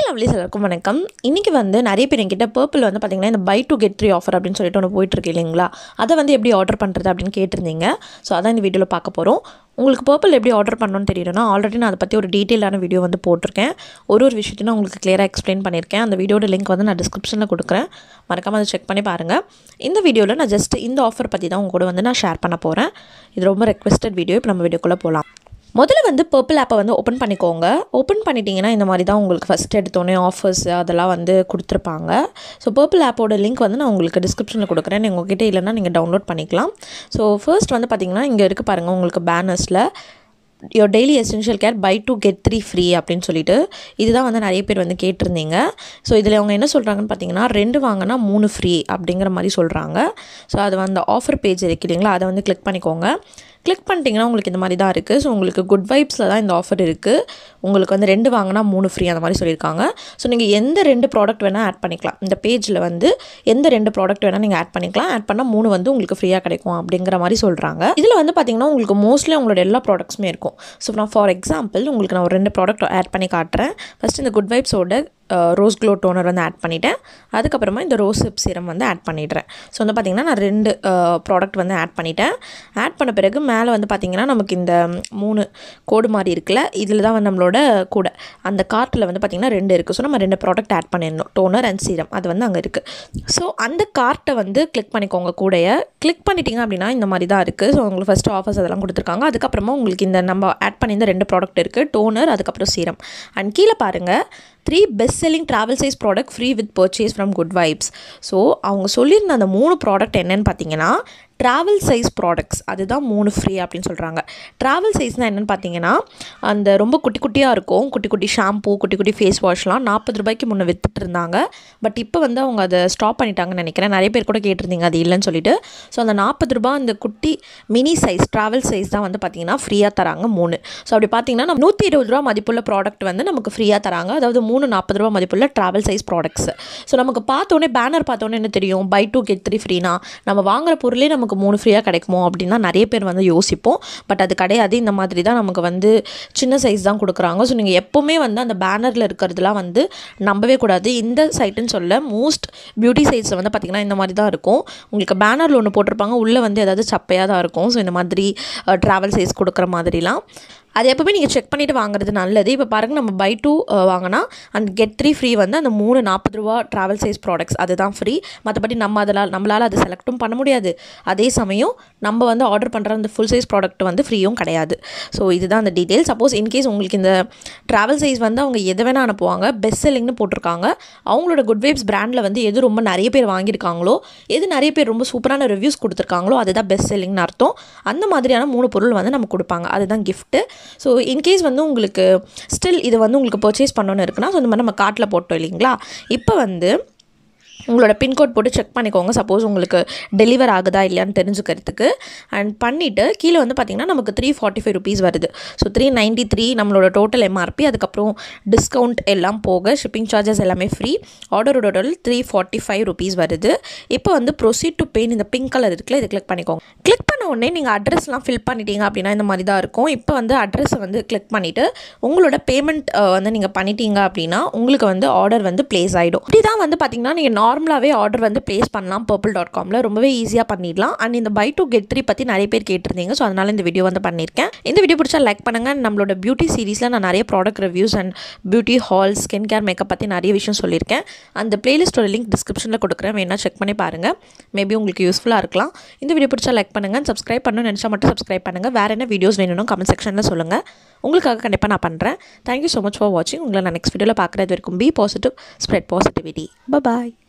lovelies எல்லாருக்கும் வணக்கம் இன்றைக்கி வந்து நிறைய பேர் என்கிட்ட பர்பிள் வந்து பார்த்திங்கன்னா இந்த buy two get three offer அப்படின்னு சொல்லிட்டு ஒன்று போயிட்டுருக்கு இல்லைங்களா அதை வந்து எப்படி ஆர்டர் பண்ணுறது அப்படின்னு கேட்டிருந்தீங்க ஸோ அதான் இந்த வீடியோவில் பார்க்க போகிறோம் உங்களுக்கு பர்பிள் எப்படி ஆர்டர் பண்ணணும்னு தெரியணும்னா ஆல்ரெடி நான் அதை பற்றி ஒரு டீட்டெயிலான வீடியோ வந்து போட்டிருக்கேன் ஒரு ஒரு விஷயத்தையும் நான் உங்களுக்கு கிளியராக எக்ஸ்பிளைன் பண்ணியிருக்கேன் அந்த வீடியோட லிங்க் வந்து நான் டிஸ்கிரிப்ஷனில் கொடுக்குறேன் மறக்காமல் அதை செக் பண்ணி பாருங்கள் இந்த வீடியோவில் நான் ஜஸ்ட் இந்த ஆஃபர் பற்றி தான் உங்க கூட வந்து நான் ஷேர் பண்ண போகிறேன் இது ரொம்ப ரெக்வெஸ்டட் வீடியோ இப்போ நம்ம வீடியோக்குள்ளே போகலாம் முதல்ல வந்து பர்பிள் ஆப்பை வந்து ஓப்பன் பண்ணிக்கோங்க ஓப்பன் பண்ணிட்டீங்கன்னா இந்த மாதிரி தான் உங்களுக்கு ஃபஸ்ட் எடுத்தோடனே ஆஃபர்ஸ் அதெல்லாம் வந்து கொடுத்துருப்பாங்க ஸோ பர்பிள் ஆப்போட லிங்க் வந்து நான் உங்களுக்கு டிஸ்கிரிப்ஷனில் கொடுக்குறேன் நீங்கள் உங்ககிட்ட இல்லைன்னா நீங்கள் டவுன்லோட் பண்ணிக்கலாம் ஸோ ஃபர்ஸ்ட் வந்து பார்த்தீங்கன்னா இங்கே இருக்குது பாருங்கள் உங்களுக்கு பேனர்ஸில் your daily essential care buy two get three free அப்படின்னு சொல்லிட்டு இதுதான் வந்து நிறைய பேர் வந்து கேட்டிருந்தீங்க ஸோ இதில் அவங்க என்ன சொல்கிறாங்கன்னு பார்த்தீங்கன்னா ரெண்டு வாங்கினா மூணு ஃப்ரீ அப்படிங்கிற மாதிரி சொல்கிறாங்க ஸோ அது வந்து ஆஃபர் பேஜ் இருக்கு இல்லைங்களா அதை வந்து கிளிக் பண்ணிக்கோங்க கிளிக் பண்ணிட்டீங்கன்னா உங்களுக்கு இந்த மாதிரி தான் இருக்குது ஸோ உங்களுக்கு குட் வைப்ஸில் தான் இந்த ஆஃபர் இருக்குது உங்களுக்கு வந்து ரெண்டு வாங்கினா மூணு ஃப்ரீ அந்த மாதிரி சொல்லியிருக்காங்க ஸோ நீங்கள் எந்த ரெண்டு ப்ராடக்ட் வேணால் ஆட் பண்ணிக்கலாம் இந்த பேஜில் வந்து எந்த ரெண்டு ப்ராடக்ட் வேணால் நீங்கள் ஆட் பண்ணிக்கலாம் ஆட் பண்ணால் மூணு வந்து உங்களுக்கு ஃப்ரீயாக கிடைக்கும் அப்படிங்கிற மாதிரி சொல்கிறாங்க இதில் வந்து பார்த்தீங்கன்னா உங்களுக்கு மோஸ்ட்லி உங்களோட எல்லா ப்ராடக்ட்ஸுமே இருக்கும் ஸோ நான் ஃபார் எக்ஸாம்பிள் உங்களுக்கு நான் ஒரு ரெண்டு ப்ராடக்ட் ஆட் பண்ணி காட்டுறேன் ஃபஸ்ட் இந்த குட் வைப்ஸோட ரோஸ் க்ளோ டோனர் வந்து ஆட் பண்ணிட்டேன் அதுக்கப்புறமா இந்த ரோஸ் சிப் சீரம் வந்து ஆட் பண்ணிடுறேன் ஸோ வந்து பார்த்திங்கன்னா நான் ரெண்டு ப்ராடக்ட் வந்து ஆட் பண்ணிட்டேன் ஆட் பண்ண பிறகு மேலே வந்து பார்த்திங்கன்னா நமக்கு இந்த மூணு கோடு மாதிரி இருக்குல்ல இதில் தான் வந்து நம்மளோட கூட அந்த கார்ட்டில் வந்து பார்த்திங்கன்னா ரெண்டு இருக்குது ஸோ நம்ம ரெண்டு ப்ராடக்ட் ஆட் பண்ணிடணும் டோனர் அண்ட் சீரம் அது வந்து அங்கே இருக்குது ஸோ அந்த கார்ட்டை வந்து கிளிக் பண்ணிக்கோங்க கூடைய கிளிக் பண்ணிட்டீங்க அப்படின்னா இந்த மாதிரி தான் இருக்குது ஸோ உங்களுக்கு ஃபஸ்ட்டு ஆஃபர்ஸ் அதெல்லாம் கொடுத்துருக்காங்க அதுக்கப்புறமா உங்களுக்கு இந்த நம்ம ஆட் பண்ணியிருந்த ரெண்டு ப்ராடக்ட் இருக்குது டோனர் அதுக்கப்புறம் சீரம் அண்ட் கீழே பாருங்கள் three best selling travel size product free with purchase from good vibes so அவங்க சொல்லியிருந்த அந்த மூணு ப்ராடக்ட் என்னென்னு பார்த்தீங்கன்னா ட்ராவல் சைஸ் ப்ராடக்ட்ஸ் அதுதான் மூணு ஃப்ரீ அப்படின்னு சொல்கிறாங்க ட்ராவல் சைஸ்னால் என்னென்னு பார்த்தீங்கன்னா அந்த ரொம்ப குட்டி குட்டியாக இருக்கும் குட்டி குட்டி ஷாம்பூ குட்டி குட்டி ஃபேஸ் வாஷ்லாம் நாற்பது ரூபாய்க்கு முன்னே விற்றுட்டு இருந்தாங்க பட் இப்போ வந்து அவங்க அதை ஸ்டாப் பண்ணிட்டாங்கன்னு நினைக்கிறேன் நிறைய பேர் கூட கேட்டிருந்தீங்க அது இல்லைன்னு சொல்லிட்டு ஸோ அந்த நாற்பது ரூபா அந்த குட்டி மினி சைஸ் ட்ராவல் சைஸ் தான் வந்து பார்த்திங்கன்னா ஃப்ரீயாக தராங்க மூணு ஸோ அப்படி பார்த்தீங்கன்னா நம்ம நூற்றி இருபது ரூபா மதிப்புள்ள ப்ராடக்ட் வந்து நமக்கு ஃப்ரீயாக தராங்க அதாவது மூணு நாற்பது ரூபா மதிப்புள்ள ட்ராவல் சைஸ் ப்ராடக்ட்ஸ் ஸோ நமக்கு பார்த்தோன்னே பேனர் பார்த்தோன்னே என்ன தெரியும் பை டூ கெட் த்ரீ ஃப்ரீனா நம்ம வாங்குற பொருளே நமக்கு மூணு ஃப்ரீயாக கிடைக்குமோ அப்படின்னு தான் நிறைய பேர் வந்து யோசிப்போம் பட் அது கிடையாது இந்த மாதிரி தான் நமக்கு வந்து சின்ன சைஸ் தான் கொடுக்குறாங்க ஸோ நீங்கள் எப்போவுமே வந்து அந்த பேனரில் இருக்கிறதுலாம் வந்து நம்பவே கூடாது இந்த சைட்டுன்னு சொல்ல மோஸ்ட் பியூட்டி சைட்ஸில் வந்து பார்த்திங்கன்னா இந்த மாதிரி தான் இருக்கும் உங்களுக்கு பேனரில் ஒன்று போட்டிருப்பாங்க உள்ளே வந்து ஏதாவது சப்பையாக தான் இருக்கும் ஸோ இந்த மாதிரி ட்ராவல் சைஸ் கொடுக்குற மாதிரிலாம் அது எப்போவுமே நீங்கள் செக் பண்ணிவிட்டு வாங்குறது நல்லது இப்போ பாருங்கள் நம்ம பை டூ வாங்கினா அந்த கெட் த்ரீ ஃப்ரீ வந்து அந்த மூணு நாற்பது ரூபா ட்ராவல் சைஸ் ப்ராடக்ட்ஸ் அதுதான் ஃப்ரீ மற்றபடி நம்ம அதில் நம்மளால் அது செலக்டும் பண்ண முடியாது அதே சமயம் நம்ம வந்து ஆர்டர் பண்ணுற அந்த ஃபுல் சைஸ் ப்ராடக்ட் வந்து ஃப்ரீயும் கிடையாது ஸோ இதுதான் அந்த டீட்டெயில் சப்போஸ் இன்கேஸ் உங்களுக்கு இந்த ட்ராவல் சைஸ் வந்து அவங்க எதை வேணால் அனுப்புவாங்க பெஸ்ட் செல்லிங்னு போட்டிருக்காங்க அவங்களோட குட் வைப்ஸ் பிராண்டில் வந்து எது ரொம்ப நிறைய பேர் வாங்கியிருக்காங்களோ எது நிறைய பேர் ரொம்ப சூப்பரான ரிவ்யூஸ் கொடுத்துருக்காங்களோ அதுதான் பெஸ்ட் செல்லிங்னு அர்த்தம் அந்த மாதிரியான மூணு பொருள் வந்து நம்ம கொடுப்பாங்க அதுதான் கிஃப்ட்டு ஸோ இன்கேஸ் வந்து உங்களுக்கு ஸ்டில் இது வந்து உங்களுக்கு பர்ச்சேஸ் பண்ணணுன்னு இருக்குன்னா ஸோ இந்த மாதிரி நம்ம கார்ட்டில் போட்டோம் இல்லைங்களா இப்போ வந்து உங்களோட பின்கோட் போட்டு செக் பண்ணிக்கோங்க சப்போஸ் உங்களுக்கு டெலிவர் ஆகுதா இல்லையான்னு தெரிஞ்சுக்கிறதுக்கு அண்ட் பண்ணிவிட்டு கீழே வந்து பார்த்திங்கன்னா நமக்கு த்ரீ ஃபார்ட்டி ஃபைவ் ருபீஸ் வருது ஸோ த்ரீ நைன்ட்டி த்ரீ நம்மளோட டோட்டல் எம்ஆர்பி அதுக்கப்புறம் டிஸ்கவுண்ட் எல்லாம் போக ஷிப்பிங் சார்ஜஸ் எல்லாமே ஃப்ரீ ஆர்டரோட total three forty five rupees வருது இப்போ வந்து ப்ரொசீட் டு பெயின் இந்த பிங்க் கலர் இருக்குல்ல இதை கிளிக் பண்ணிக்கோங்க கிளிக் பண்ண உடனே நீங்கள் அட்ரஸ்லாம் ஃபில் பண்ணிட்டீங்க அப்படின்னா இந்த மாதிரி தான் இருக்கும் இப்போ வந்து அட்ரஸை வந்து கிளிக் பண்ணிவிட்டு உங்களோட பேமெண்ட் வந்து நீங்கள் பண்ணிட்டீங்க அப்படின்னா உங்களுக்கு வந்து ஆர்டர் வந்து ப்ளேஸ் ஆகிடும் இப்படி தான் வந்து பார்த்திங்கன்னா நீங்கள் நார்மலாகவே ஆர்டர் வந்து ப்ளேஸ் பண்ணலாம் பர்பிள் டாட் காமில் ரொம்பவே ஈஸியாக பண்ணிடலாம் அண்ட் இந்த பை டூ கெட் த்ரீ பற்றி நிறைய பேர் கேட்டிருந்தீங்க ஸோ அதனால் இந்த வீடியோ வந்து பண்ணியிருக்கேன் இந்த வீடியோ பிடிச்சா லைக் பண்ணுங்கள் நம்மளோட பியூட்டி சீரீஸில் நான் நிறைய product reviews and beauty haul skin care makeup பற்றி நிறைய விஷயம் சொல்லியிருக்கேன் அந்த பிளேலிஸ்ட்டோட லிங்க் டிஸ்கிரிப்ஷனில் கொடுக்குறேன் வேணால் செக் பண்ணி பாருங்கள் மேபி உங்களுக்கு யூஸ்ஃபுல்லாக இருக்கலாம் இந்த வீடியோ பிடிச்சா லைக் பண்ணுங்கள் சப்ஸ்கிரைப் பண்ணணும்னு நினச்சா மட்டும் சப்ஸ்கிரைப் பண்ணுங்கள் வேறு என்ன வீடியோஸ் வேணும்னு கமெண்ட் செக்ஷனில் சொல்லுங்கள் உங்களுக்காக கண்டிப்பாக நான் பண்ணுறேன் தேங்க்யூ ஸோ மச் ஃபார் வாட்சிங் உங்களை நான் நெக்ஸ்ட் வீடியோவில் பார்க்குறது வரைக்கும் be positive spread positivity bye